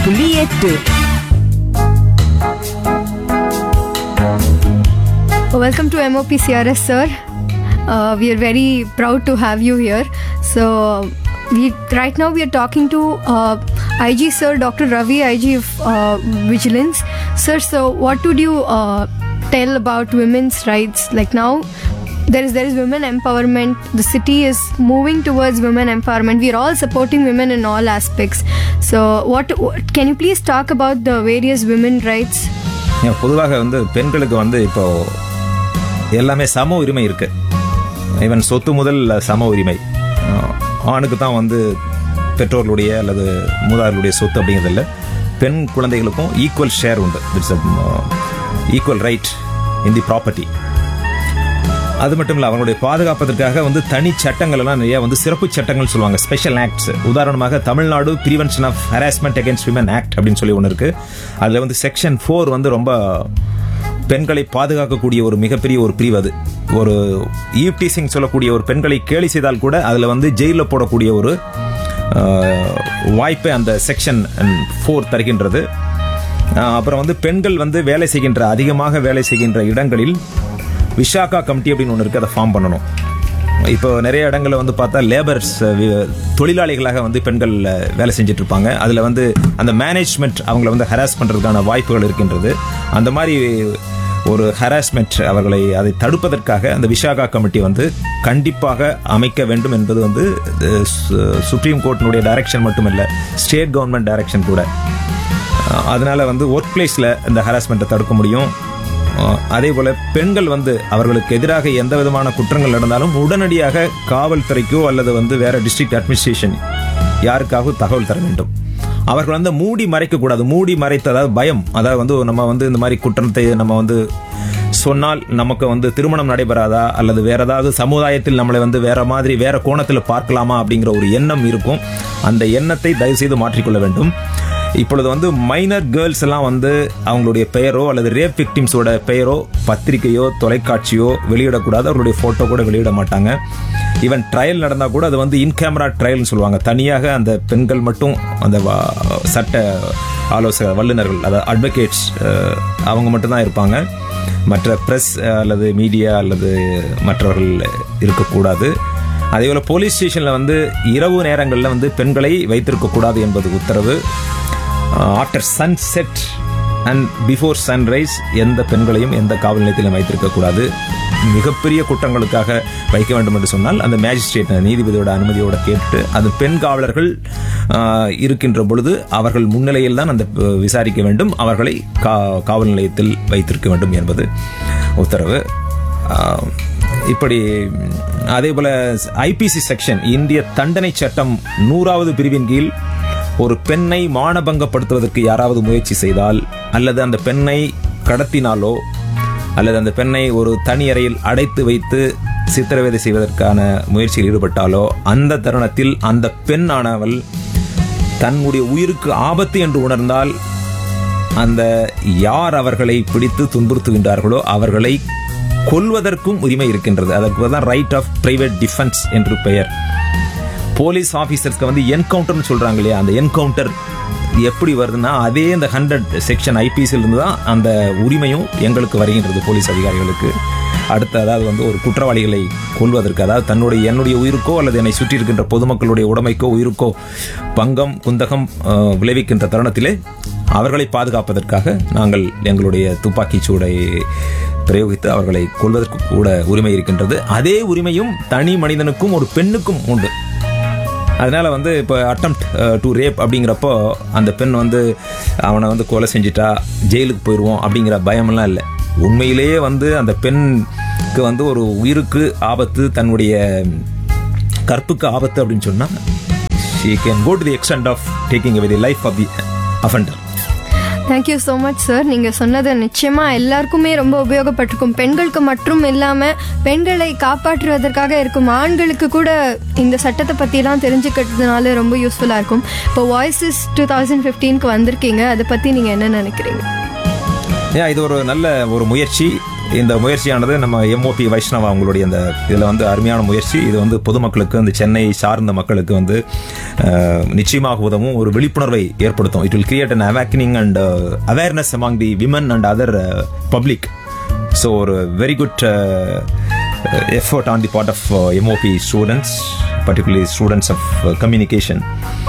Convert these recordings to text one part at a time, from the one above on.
புள்ளி எட்டு Welcome to MOP CRS, sir. Uh, we are very proud to have you here. So, we right now we are talking to uh, IG sir, Dr. Ravi, IG of uh, Vigilance. Sir, so what would you uh, tell about women's rights? Like now, there is there is women empowerment. The city is moving towards women empowerment. We are all supporting women in all aspects. So, what, what can you please talk about the various women rights? ஏன் பொதுவாக வந்து பெண்களுக்கு வந்து இப்போ எல்லாமே சம உரிமை இருக்கு ஈவன் சொத்து முதல் சம உரிமை அஹ் ஆணுக்கு தான் வந்து பெற்றோர்களுடைய அல்லது மூதார்களுடைய சொத்து அப்படிங்கிறது இல்லை பெண் குழந்தைகளுக்கும் ஈக்குவல் ஷேர் உண்டு it's equal right in the property அது மட்டும் இல்லை அவங்களுடைய பாதுகாப்பதற்காக வந்து தனி சட்டங்கள் எல்லாம் நிறைய வந்து சிறப்பு சட்டங்கள் சொல்லுவாங்க ஸ்பெஷல் ஆக்ட்ஸ் உதாரணமாக Tamil Nadu prevention of harassment against women act அப்படின்னு சொல்லி ஒன்று இருக்கு அதில் வந்து செக்ஷன் ஃபோர் வந்து ரொம்ப பெண்களை பாதுகாக்கக்கூடிய ஒரு மிகப்பெரிய ஒரு பிரிவு அது ஒரு ஈவ்டீசிங் சொல்லக்கூடிய ஒரு பெண்களை கேலி செய்தால் கூட அதில் வந்து ஜெயிலில் போடக்கூடிய ஒரு அஹ், வாய்ப்பை அந்த செக்ஷன் ஃபோர் தருகின்றது அஹ், அப்புறம் வந்து பெண்கள் வந்து வேலை செய்கின்ற அதிகமாக வேலை செய்கின்ற இடங்களில் விஷாகா கமிட்டி அப்படின்னு ஒன்று இருக்குது அதை ஃபார்ம் பண்ணணும் இப்போ நிறைய இடங்களில் வந்து பார்த்தா லேபர்ஸ் தொழிலாளிகளாக வந்து பெண்கள் அஹ், வேலை செஞ்சுட்டு இருப்பாங்க அதில் வந்து அந்த மேனேஜ்மெண்ட் அவங்கள வந்து ஹராஸ் பண்ணுறதுக்கான வாய்ப்புகள் இருக்கின்றது அந்த மாதிரி ஒரு ஹராஸ்மெண்ட் அவர்களை அதை தடுப்பதற்காக அந்த விஷாகா கமிட்டி வந்து கண்டிப்பாக அமைக்க வேண்டும் என்பது வந்து அஹ், சு- சுப்ரீம் கோர்ட்டினுடைய டைரக்ஷன் மட்டுமல்ல ஸ்டேட் கவர்மெண்ட் டைரக்ஷன் கூட அஹ், அதனால வந்து ஒர்க் பிளேஸில் இந்த ஹராஸ்மெண்ட்டை தடுக்க முடியும் அஹ், அதே போல பெண்கள் வந்து அவர்களுக்கு எதிராக எந்த விதமான குற்றங்கள் நடந்தாலும் உடனடியாக காவல்துறைக்கோ அல்லது வந்து வேற டிஸ்ட்ரிக்ட் அட்மினிஸ்ட்ரேஷன் யாருக்காகவும் தகவல் தர வேண்டும் அவர்கள் வந்து மூடி மறைக்க கூடாது மூடி மறைத்து அதாவது பயம் அதாவது வந்து நம்ம வந்து இந்த மாதிரி குற்றத்தை நம்ம வந்து சொன்னால் நமக்கு வந்து திருமணம் நடைபெறாதா அல்லது வேற ஏதாவது சமுதாயத்தில் நம்மளை வந்து வேற மாதிரி வேற கோணத்தில் பார்க்கலாமா அப்படிங்கிற ஒரு எண்ணம் இருக்கும் அந்த எண்ணத்தை தயவு செய்து மாற்றிக்கொள்ள வேண்டும் இப்பொழுது வந்து மைனர் கேர்ள்ஸ் எல்லாம் வந்து அவங்களுடைய பெயரோ அல்லது ரேப் விக்டிம்ஸோட பெயரோ பத்திரிகையோ தொலைக்காட்சியோ வெளியிடக்கூடாது அவர்களுடைய போட்டோ கூட வெளியிட மாட்டாங்க ஈவன் ட்ரையல் நடந்தால் கூட அது வந்து இன் கேமரா ட்ரையல்னு சொல்லுவாங்க தனியாக அந்த பெண்கள் மட்டும் அந்த வா- சட்ட ஆலோசகர் வல்லுநர்கள் அதாவது அட்வொகேட்ஸ் அவங்க மட்டும்தான் இருப்பாங்க மற்ற ப்ரெஸ் அல்லது மீடியா அல்லது மற்றவர்கள் இருக்கக்கூடாது அதே போல போலீஸ் ஸ்டேஷனில் வந்து இரவு நேரங்களில் வந்து பெண்களை வைத்திருக்கக்கூடாது என்பது உத்தரவு after sunset and before sunrise எந்த பெண்களையும் எந்த காவல் நிலையத்திலும் வைத்திருக்கக்கூடாது மிகப்பெரிய குற்றங்களுக்காக வைக்க வேண்டும் என்று சொன்னால் அந்த மேஜிஸ்ட்ரேட் நீதிபதியோட அனுமதியோட கேட்டு அது பெண் காவலர்கள் ஆஹ், இருக்கின்ற பொழுது அவர்கள் முன்னிலையில் தான் அந்த அஹ், விசாரிக்க வேண்டும் அவர்களை கா- காவல் நிலையத்தில் வைத்திருக்க வேண்டும் என்பது உத்தரவு ஆஹ், இப்படி அதே போல ஐபிசி செக்ஷன் இந்திய தண்டனை சட்டம் நூறாவது பிரிவின் கீழ் ஒரு பெண்ணை மானபங்கப்படுத்துவதற்கு யாராவது முயற்சி செய்தால் அல்லது அந்த பெண்ணை கடத்தினாலோ அல்லது அந்த பெண்ணை ஒரு தனி அறையில் அடைத்து வைத்து சித்திரவதை செய்வதற்கான முயற்சியில் ஈடுபட்டாலோ அந்த தருணத்தில் அந்த பெண்ணானவள் தன்னுடைய உயிருக்கு ஆபத்து என்று உணர்ந்தால் அந்த யார் அவர்களை பிடித்து துன்புறுத்துகின்றார்களோ அவர்களை கொல்வதற்கும் உரிமை இருக்கின்றது அதற்கு தான் ரைட் ஆஃப் பிரைவேட் டிஃபென்ஸ் என்று பெயர் போலீஸ் ஆபீசர்ஸ்க்கு வந்து என்கவுண்டர்னு சொல்றாங்க இல்லையா அந்த என்கவுண்டர் எப்படி வருதுன்னா அதே இந்த ஹண்ட்ரட் செக்ஷன் ஐபிசியில் இருந்து தான் அந்த உரிமையும் எங்களுக்கு வருகின்றது போலீஸ் அதிகாரிகளுக்கு அடுத்து அதாவது வந்து ஒரு குற்றவாளிகளை கொல்வதற்கு அதாவது தன்னுடைய என்னுடைய உயிருக்கோ அல்லது என்னை சுற்றி இருக்கின்ற பொதுமக்களுடைய உடைமைக்கோ உயிருக்கோ பங்கம் குந்தகம் அஹ், விளைவிக்கின்ற தருணத்திலே அவர்களை பாதுகாப்பதற்காக நாங்கள் எங்களுடைய துப்பாக்கி சூடை பிரயோகித்து அவர்களை கொல்வதற்கு கூட உரிமை இருக்கின்றது அதே உரிமையும் தனி மனிதனுக்கும் ஒரு பெண்ணுக்கும் உண்டு அதனால வந்து இப்போ அட்டம்ப்ட் டு ரேப் அப்படிங்கிறப்போ அந்த பெண் வந்து அவனை வந்து கொலை செஞ்சிட்டா ஜெயிலுக்கு போயிடுவோம் அப்படிங்கிற பயமெல்லாம் இல்லை உண்மையிலேயே வந்து அந்த பெண்ணுக்கு வந்து ஒரு உயிருக்கு ஆபத்து தன்னுடைய கற்புக்கு ஆபத்து அப்படின்னு சொன்னா she can go to the extent of taking away the life of the offender thank you so much sir நீங்கள் சொன்னது நிச்சயமாக எல்லாருக்குமே ரொம்ப உபயோகப்பட்டிருக்கும் பெண்களுக்கு மட்டும் இல்லாமல் பெண்களை காப்பாற்றுவதற்காக இருக்கும் ஆண்களுக்கு கூட இந்த சட்டத்தை பற்றிலாம் தெரிஞ்சுக்கிறதுனால ரொம்ப யூஸ்ஃபுல்லாக இருக்கும் இப்போ வாய்ஸஸ் டூ தௌசண்ட் ஃபிஃப்டீனுக்கு வந்திருக்கீங்க அதை பற்றி நீங்கள் என்ன நினைக்கிறீங்க ஏன் இது ஒரு நல்ல ஒரு முயற்சி இந்த முயற்சியானது நம்ம எம்ஓபி வைஷ்ணவா அவங்களுடைய அந்த இதில் வந்து அருமையான முயற்சி இது வந்து பொதுமக்களுக்கு இந்த சென்னை சார்ந்த மக்களுக்கு வந்து அஹ், நிச்சயமாக உதவும் ஒரு விழிப்புணர்வை ஏற்படுத்தும் it will create an awakening and awareness among the women and other public so ஒரு very good effort on the part of MOP students particularly students of communication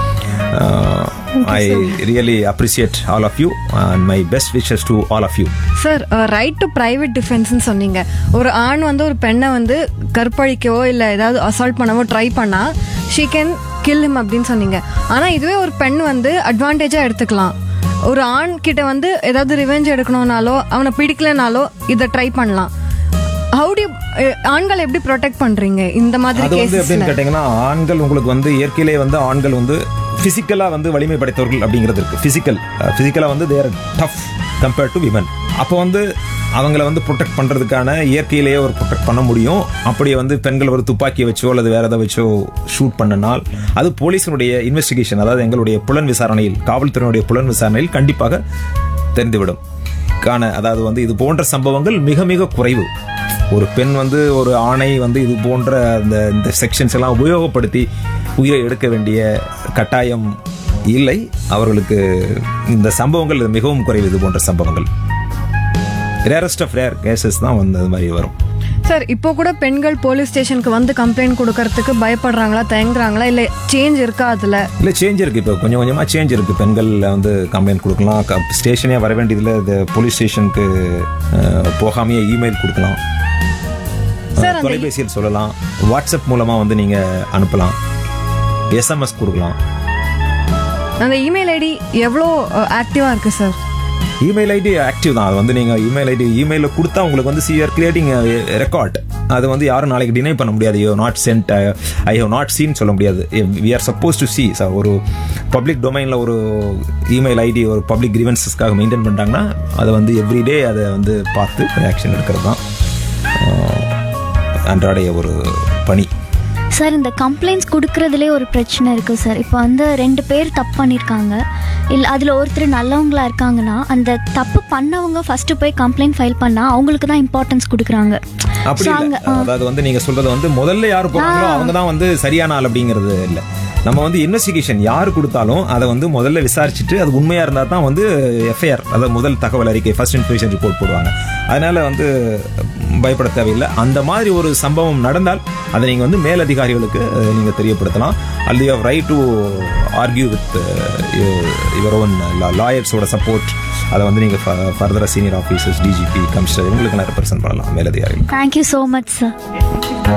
I really appreciate all of you and my best wishes to all of you sir right to private டிஃபென்ஸ்னு சொன்னீங்க ஒரு ஆண் வந்து ஒரு பெண்ணை வந்து கற்பழிக்கவோ இல்லை ஏதாவது அசால்ட் பண்ணவோ ட்ரை பண்ணா ஷீ கேன் கில் him அப்படின்னு சொன்னீங்க ஆனால் இதுவே ஒரு பெண் வந்து அட்வான்டேஜாக எடுத்துக்கலாம் ஒரு ஆண் கிட்ட வந்து ஏதாவது ரிவெஞ்ச் எடுக்கணும்னாலோ அவனை பிடிக்கலனாலோ இதை ட்ரை பண்ணலாம் ஹவு டு ஆண்களை எப்படி ப்ரொடெக்ட் பண்றீங்க இந்த மாதிரி அது வந்து கேசஸ்ல எப்படின்னு கேட்டீங்கன்னா ஆண்கள் உங்களுக்கு வந்து இயற்கையிலே வந்து ஆண்கள் வந்து பிசிக்கலா வந்து வலிமை படைத்தவர்கள் அப்படிங்கிறது இருக்கு பிசிக்கல் பிசிக்கலா வந்து they're tough compared to women அப்போ வந்து அவங்கள வந்து ப்ரொடெக்ட் பண்றதுக்கான இயற்கையிலேயே ஒரு ப்ரொடெக்ட் பண்ண முடியும் அப்படியே வந்து பெண்கள் ஒரு துப்பாக்கியை வச்சோ அல்லது வேற எதை வச்சோ ஷூட் பண்ணனால் அது போலீஸினுடைய இன்வெஸ்டிகேஷன் அதாவது எங்களுடைய புலன் விசாரணையில் காவல்துறையினுடைய புலன் விசாரணையில் கண்டிப்பாக தெரிந்துவிடும் காண அதாவது வந்து இது போன்ற சம்பவங்கள் மிக மிக குறைவு ஒரு பெண் வந்து ஒரு ஆணை வந்து இது போன்ற அந்த இந்த செக்ஷன்ஸ் எல்லாம் உபயோகப்படுத்தி உயிரை எடுக்க வேண்டிய கட்டாயம் இல்லை அவர்களுக்கு இந்த சம்பவங்கள் இது மிகவும் குறைவு இது போன்ற சம்பவங்கள் ரேரஸ்ட் ஆஃப் ரேர் கேசஸ் தான் வந்து அது மாதிரி வரும் சார் இப்போ கூட பெண்கள் போலீஸ் ஸ்டேஷனுக்கு வந்து கம்ப்ளைண்ட் கொடுக்கறதுக்கு பயப்படுறாங்களா தயங்குறாங்களா இல்லை சேஞ்ச் இருக்கா அதுல இல்லை சேஞ்ச் இருக்கு இப்போ கொஞ்சம் கொஞ்சமாக சேஞ்ச் இருக்கு பெண்கள் வந்து கம்ப்ளைண்ட் கொடுக்கலாம் ஸ்டேஷனே வர வேண்டியதில் இது போலீஸ் ஸ்டேஷனுக்கு போகாமையே இமெயில் கொடுக்கலாம் சார், அந்த- தொலைபேசியில் சொல்லலாம் வாட்ஸ்அப் மூலமா வந்து நீங்க அனுப்பலாம் எஸ்எம்எஸ் கொடுக்கலாம் அந்த இமெயில் ஐடி எவ்வளோ ஆக்டிவா இருக்கு சார் இமெயில் ஐடி ஆக்டிவ் தான் அது வந்து நீங்க இமெயில் ஐடி இமெயிலில் கொடுத்தா உங்களுக்கு வந்து சிஆர் கிரியேட்டிங் ரெக்கார்ட் அது வந்து யாரும் நாளைக்கு டினை பண்ண முடியாது you not sent I have not seen சொல்ல முடியாது we are supposed to see ஒரு பப்ளிக் டொமைனில் ஒரு இமெயில் ஐடி ஒரு பப்ளிக் கிரீவன்சஸ்க்காக மெயின்டைன் பண்ணிட்டாங்கன்னா அதை வந்து எவ்ரிடே அதை வந்து பார்த்து ஆக்ஷன் எடுக்கிறது தான் அஹ், அன்றாடைய ஒரு பணி சார் இந்த கம்ப்ளைண்ட்ஸ் கொடுக்கறதுலே ஒரு பிரச்சனை இருக்குது சார் இப்போ வந்து ரெண்டு பேர் தப்பு பண்ணியிருக்காங்க இல்லை அதில் ஒருத்தர் நல்லவங்களா இருக்காங்கன்னா அந்த தப்பு பண்ணவங்க ஃபஸ்ட்டு போய் கம்ப்ளைண்ட் ஃபைல் பண்ணால் அவங்களுக்கு தான் இம்பார்ட்டன்ஸ் கொடுக்குறாங்க அப்படி So, இல்ல அங்க- அதாவது வந்து நீங்க சொல்றது வந்து முதல்ல யாரு போறாங்களோ அவங்க தான் வந்து சரியான ஆள் அப்படிங்கிறது இல்ல நம்ம வந்து இன்வெஸ்டிகேஷன் யார் கொடுத்தாலும் அதை வந்து முதல்ல விசாரிச்சுட்டு அது உண்மையா இருந்தா தான் வந்து எஃப்ஐஆர் அதாவது முதல் தகவல் அறிக்கை ஃபர்ஸ்ட் இன்ஃபர்மேஷன் ரிப்போர்ட் போடுவாங்க அதனால வந்து பயப்பட தேவையில்லை அந்த மாதிரி ஒரு சம்பவம் நடந்தால் அதை நீங்க வந்து மேலதிகாரிகளுக்கு அஹ், நீங்க தெரியப்படுத்தலாம் அல்லது you right to argue with your own லாயர்ஸோட சப்போர்ட் அதை வந்து நீங்க ஃபர்தரா சீனியர் ஆஃபீஸர்ஸ் டிஜிபி கமிஷனர் இவங்களுக்கெல்லாம் ரெப்ரசென்ட் பண்ணலாம் மேலதிகாரிகள் தேங்க்யூ ஸோ மச் சார்